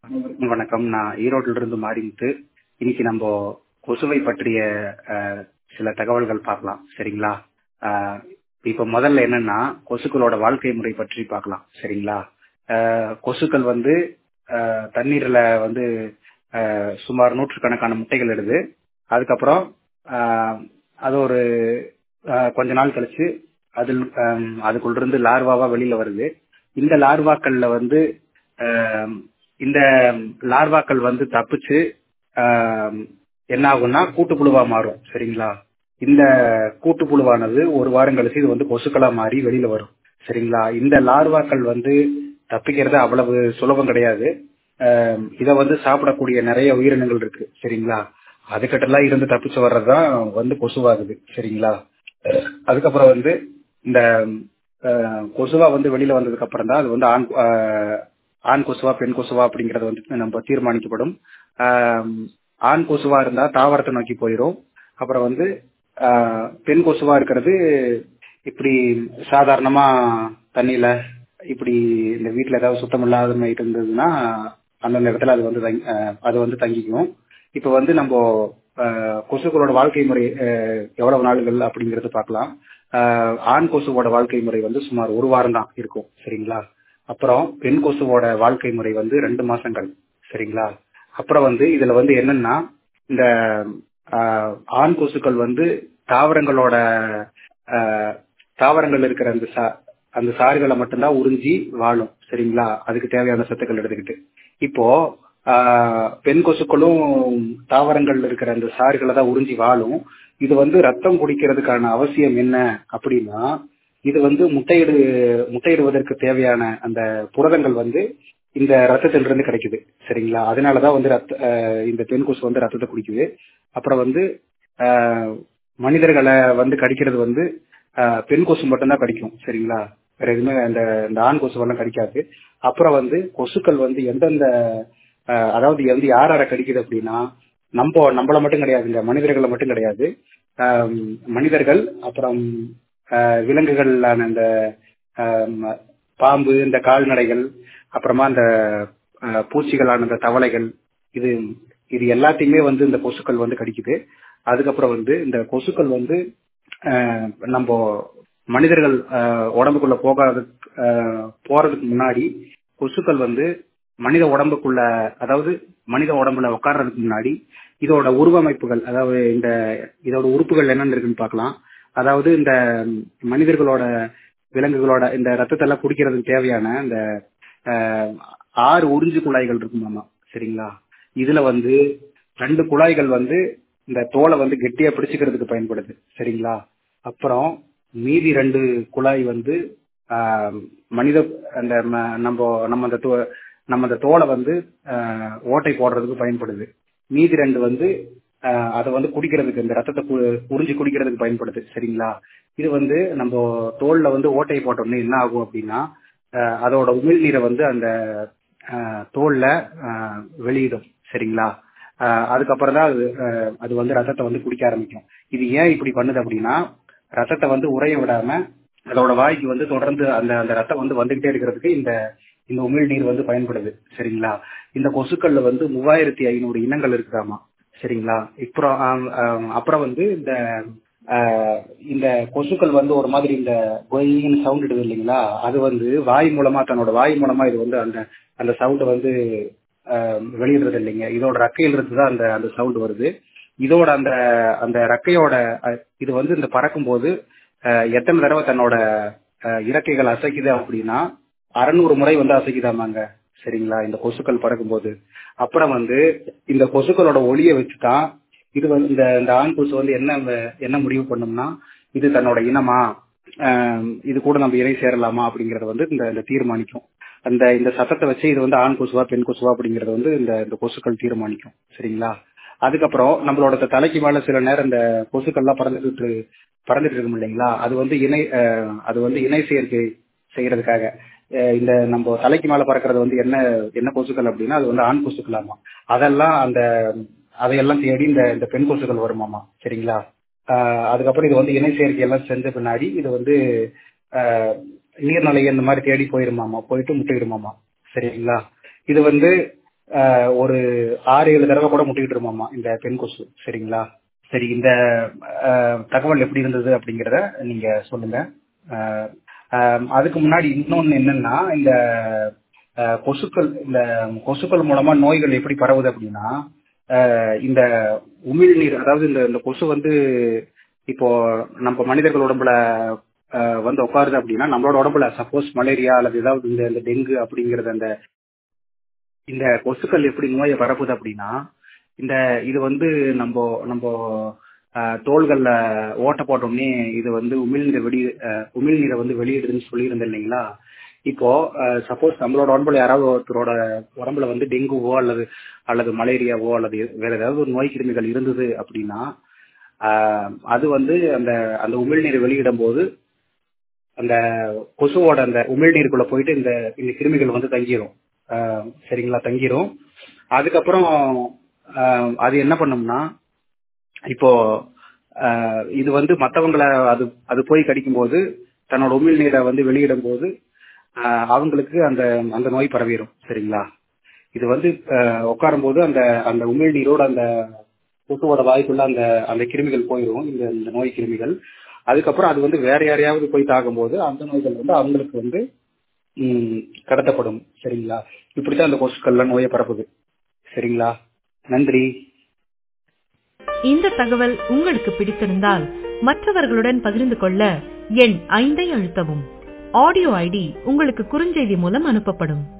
வணக்கம் நான் ஈரோட்டில இருந்து மாறிமுத்து இன்னைக்கு நம்ம கொசுவை பற்றிய அஹ், சில தகவல்கள் பார்க்கலாம் சரிங்களா அஹ், இப்ப முதல்ல என்னன்னா கொசுக்களோட வாழ்க்கை முறை பற்றி பார்க்கலாம் சரிங்களா அஹ், கொசுக்கள் வந்து அஹ், தண்ணீர்ல வந்து அஹ், சுமார் நூற்றுக்கணக்கான முட்டைகள் இடுது அதுக்கப்புறம் அஹ், அது ஒரு அஹ், கொஞ்ச நாள் கழிச்சு அதில் அஹ், அதுக்குள்ள இருந்து லார்வாவா வெளியில வருது இந்த லார்வாக்கள்ல வந்து அஹ், இந்த லார்வாக்கள் வந்து தப்பிச்சு ஆஹ், என்ன ஆகும்னா கூட்டுப்புழுவா மாறும் சரிங்களா இந்த கூட்டுப்புழுவானது ஒரு வாரம் கழிச்சு இது வந்து கொசுக்களா மாறி வெளியில வரும் சரிங்களா இந்த லார்வாக்கள் வந்து தப்பிக்கிறது அவ்வளவு சுலபம் கிடையாது ஆஹ், இத வந்து சாப்பிடக்கூடிய நிறைய உயிரினங்கள் இருக்கு சரிங்களா அதுக்கிட்டலாம் இருந்து தப்பிச்சு வர்றதுதான் வந்து கொசுவாகுது சரிங்களா அதுக்கப்புறம் வந்து இந்த ஆஹ், கொசுவா வந்து வெளியில வந்ததுக்கு அப்புறம் தான் அது வந்து ஆண் ஆஹ், ஆண் கொசுவா பெண் கொசுவா அப்படிங்கறது வந்து நம்ம தீர்மானிக்கப்படும் ஆஹ், ஆண் கொசுவா இருந்தா தாவரத்தை நோக்கி போயிடும் அப்புறம் வந்து ஆஹ், பெண் கொசுவா இருக்கிறது இப்படி சாதாரணமா தண்ணியில இப்படி இந்த வீட்டுல ஏதாவது சுத்தம் இல்லாத மாதிரி இருந்ததுன்னா அந்தந்த இடத்துல அது வந்து தங்கி- ஆஹ், அது வந்து தங்கிக்கும் இப்ப வந்து நம்ம ஆஹ், கொசுக்களோட வாழ்க்கை முறை ஆஹ், எவ்வளவு நாள்கள் அப்படிங்கறது பார்க்கலாம் ஆஹ், ஆண் கொசுவோட வாழ்க்கை முறை வந்து சுமார் ஒரு வாரம் தான் இருக்கும் சரிங்களா அப்புறம் பெண் கொசுவோட வாழ்க்கை முறை வந்து ரெண்டு மாசங்கள் சரிங்களா அப்புறம் வந்து இதுல வந்து என்னன்னா இந்த ஆஹ், ஆண் கொசுக்கள் வந்து தாவரங்களோட ஆஹ், தாவரங்கள் இருக்கிற அந்த சா அந்த சாறுகளை மட்டும்தான் உறிஞ்சி வாழும் சரிங்களா அதுக்கு தேவையான சத்துக்கள் எடுத்துக்கிட்டு இப்போ ஆஹ், பெண் கொசுக்களும் தாவரங்கள் இருக்கிற அந்த சாறுகளை தான் உறிஞ்சி வாழும் இது வந்து ரத்தம் குடிக்கிறதுக்கான அவசியம் என்ன அப்படின்னா இது வந்து முட்டையிடு முட்டையிடுவதற்கு தேவையான அந்த புரதங்கள் வந்து இந்த ரத்தத்திலிருந்து கிடைக்குது சரிங்களா அதனாலதான் வந்து ரத்த ஆஹ், இந்த பெண் கொசு வந்து ரத்தத்தை குடிக்குது அப்புறம் வந்து ஆஹ், மனிதர்களை வந்து கடிக்கிறது வந்து ஆஹ், பெண் கொசு மட்டும்தான் கடிக்கும் சரிங்களா வேற எதுவுமே அந்த இந்த ஆண் கொசுவெல்லாம் கடிக்காது அப்புறம் வந்து கொசுக்கள் வந்து எந்தெந்த ஆஹ், அதாவது வந்து யார் யாரை கடிக்குது அப்படின்னா நம்ம நம்மள மட்டும் கிடையாதுங்க மனிதர்களை மட்டும் கிடையாது ஆஹ், மனிதர்கள் அப்புறம் ஆஹ், விலங்குகளான இந்த ஆஹ், பாம்பு இந்த கால்நடைகள் அப்புறமா இந்த ஆஹ், பூச்சிகளான இந்த தவளைகள் இது இது எல்லாத்தையுமே வந்து இந்த கொசுக்கள் வந்து கடிக்குது அதுக்கப்புறம் வந்து இந்த கொசுக்கள் வந்து ஆஹ், நம்ம மனிதர்கள் ஆஹ், உடம்புக்குள்ள போகாத ஆஹ், போறதுக்கு முன்னாடி கொசுக்கள் வந்து மனித உடம்புக்குள்ள அதாவது மனித உடம்புல உட்கார்றதுக்கு முன்னாடி இதோட உருவமைப்புகள் அதாவது இந்த இதோட உறுப்புகள் என்னென்ன இருக்குன்னு பார்க்கலாம் அதாவது இந்த மனிதர்களோட விலங்குகளோட இந்த ரத்தத்தை எல்லாம் குடிக்கிறதுக்கு தேவையான இந்த ஆஹ், ஆறு உறிஞ்சு குழாய்கள் இருக்குமாமா சரிங்களா இதுல வந்து ரெண்டு குழாய்கள் வந்து இந்த தோலை வந்து கெட்டியா பிடிச்சுக்கிறதுக்கு பயன்படுது சரிங்களா அப்புறம் மீதி ரெண்டு குழாய் வந்து ஆஹ், மனித அந்த ம- நம்ம நம்ம அந்த தோ- நம்ம அந்த தோலை வந்து ஆஹ், ஓட்டை போடுறதுக்கு பயன்படுது மீதி ரெண்டு வந்து ஆஹ், அதை வந்து குடிக்கிறதுக்கு இந்த ரத்தத்தை கு- உறிஞ்சி குடிக்கிறதுக்கு பயன்படுது சரிங்களா இது வந்து நம்ம தோல்ல வந்து ஓட்டையை போட்டோம்னா என்ன ஆகும் அப்படின்னா ஆஹ், அதோட உமிழ்நீரை வந்து அந்த ஆஹ், தோல்ல ஆஹ், வெளியிடும் சரிங்களா ஆஹ், அதுக்கப்புறம் தான் அது ஆஹ், அது வந்து ரத்தத்தை வந்து குடிக்க ஆரம்பிக்கும் இது ஏன் இப்படி பண்ணுது அப்படின்னா ரத்தத்தை வந்து உறைய விடாம அதோட வாய்க்கு வந்து தொடர்ந்து அந்த அந்த ரத்தம் வந்து வந்துகிட்டே இருக்கிறதுக்கு இந்த இந்த உமிழ்நீர் வந்து பயன்படுது சரிங்களா இந்த கொசுக்கள்ல வந்து மூவாயிரத்தி ஐநூறு இனங்கள் இருக்குதாமா சரிங்களா இப்போ ஆம், ஆம், அப்புறம் வந்து இந்த ஆஹ், இந்த கொசுக்கள் வந்து ஒரு மாதிரி இந்த கொயின்னு சவுண்ட் இடுது இல்லைங்களா அது வந்து வாய் மூலமா தன்னோட வாய் மூலமா இது வந்து அந்த அந்த சவுண்ட் வந்து ஆஹ், வெளியிடுறது இல்லைங்க இதோட ரெக்கையில இருந்து தான் அந்த அந்த சவுண்ட் வருது இதோட அந்த அந்த ரெக்கையோட அஹ், இது வந்து இந்த பறக்கும் போது அஹ், எத்தனை தடவை தன்னோட அஹ், இறக்கைகள் அசைக்குது அப்படின்னா அறநூறு முறை வந்து அசைக்குதாமாங்க சரிங்களா இந்த கொசுக்கள் பறக்கும்போது அப்புறம் வந்து இந்த கொசுக்களோட ஒளியை வச்சுதான் இது வந்து இந்த இந்த ஆண் கொசு வந்து என்ன வ- என்ன முடிவு பண்ணும்னா இது தன்னோட இனமா ஆஹ், இது கூட நம்ம இணை சேரலாமா அப்படிங்கறத வந்து இந்த இந்த தீர்மானிக்கும் அந்த இந்த சத்தத்தை வச்சு இது வந்து ஆண் கொசுவா பெண் கொசுவா அப்படிங்கறத வந்து இந்த இந்த கொசுக்கள் தீர்மானிக்கும் சரிங்களா அதுக்கப்புறம் நம்மளோட த- தலைக்கு மேல சில நேரம் இந்த கொசுக்கள்லாம் பறந்துட்டு இரு- பறந்துட்டு இருக்கும் இல்லைங்களா அது வந்து இணை ஆஹ், அது வந்து இணை சேர்க்கை செய்யறதுக்காக அஹ், இந்த நம்ம தலைக்கு மேல பறக்கிறது வந்து என்ன என்ன கொசுக்கள் அப்படின்னா அது வந்து ஆண் கொசுக்களாமா அதெல்லாம் அந்த அதையெல்லாம் தேடி இந்த இந்த பெண் கொசுக்கள் வருமாமா சரிங்களா ஆஹ், அதுக்கப்புறம் இது வந்து இணை சேர்க்கை எல்லாம் செஞ்ச பின்னாடி இது வந்து ஆஹ், நீர்நிலை இந்த மாதிரி தேடி போயிருமாமா போயிட்டு முட்டையிடுமாமா சரிங்களா இது வந்து ஆஹ், ஒரு ஆறு ஏழு தடவை கூட முட்டிக்கிட்டு இருமாமா இந்த பெண் கொசு சரிங்களா சரி இந்த ஆஹ், தகவல் எப்படி இருந்தது அப்படிங்கிறத நீங்க சொல்லுங்க ஆஹ், ஆஹ், அதுக்கு முன்னாடி இன்னொன்னு என்னன்னா இந்த ஆஹ், கொசுக்கள் இந்த கொசுக்கள் மூலமா நோய்கள் எப்படி பரவுது அப்படின்னா ஆஹ், இந்த உமிழ்நீர் அதாவது இந்த இந்த கொசு வந்து இப்போ நம்ம மனிதர்கள் உடம்புல ஆஹ், வந்து உட்காருது அப்படின்னா நம்மளோட உடம்புல சப்போஸ் மலேரியா அல்லது ஏதாவது இந்த இந்த டெங்கு அப்படிங்கறது அந்த இந்த கொசுக்கள் எப்படி நோயை பரப்புது அப்படின்னா இந்த இது வந்து நம்ம நம்ம ஆஹ், தோள்கள்ல ஓட்ட போட்டோம்னே இது வந்து உமிழ்நீரை வெளி ஆஹ், உமிழ்நீரை வந்து வெளியிடுதுன்னு சொல்லியிருந்தேன் இல்லைங்களா இப்போ சப்போஸ் நம்மளோட உடம்புல யாராவது ஒருத்தரோட உடம்புல வந்து டெங்குவோ அல்லது அல்லது மலேரியாவோ அல்லது வேற ஏதாவது ஒரு நோய் கிருமிகள் இருந்தது அப்படின்னா ஆஹ், அது வந்து அந்த அந்த உமிழ்நீரை வெளியிடும் போது அந்த கொசுவோட அந்த உமிழ்நீருக்குள்ள போயிட்டு இந்த இந்த கிருமிகள் வந்து தங்கிரும் ஆஹ் சரிங்களா தங்கிரும் அதுக்கப்புறம் ஆஹ் அது என்ன பண்ணும்னா இப்போ ஆஹ் இது வந்து மத்தவங்களை அது அது போய் கடிக்கும் போது தன்னோட உமிழ்நீரை வந்து வெளியிடும் போது ஆஹ் அவங்களுக்கு அந்த அந்த நோய் பரவிடும் சரிங்களா இது வந்து உட்காரும் போது அந்த அந்த உமிழ்நீரோட அந்த கொசுவோட வாய்க்குள்ள அந்த அந்த கிருமிகள் போயிடும் இந்த இந்த நோய் கிருமிகள் அதுக்கப்புறம் அது வந்து வேற யாரையாவது போய் தாக்கும்போது அந்த நோய்கள் வந்து அவங்களுக்கு வந்து ம், கடத்தப்படும் சரிங்களா இப்படித்தான் அந்த கொசுக்கள்லாம் நோயை பரப்புது சரிங்களா நன்றி இந்த தகவல் உங்களுக்கு பிடித்திருந்தால் மற்றவர்களுடன் பகிர்ந்து கொள்ள எண் ஐந்தை அழுத்தவும் ஆடியோ ஐடி உங்களுக்கு குறுஞ்செய்தி மூலம் அனுப்பப்படும்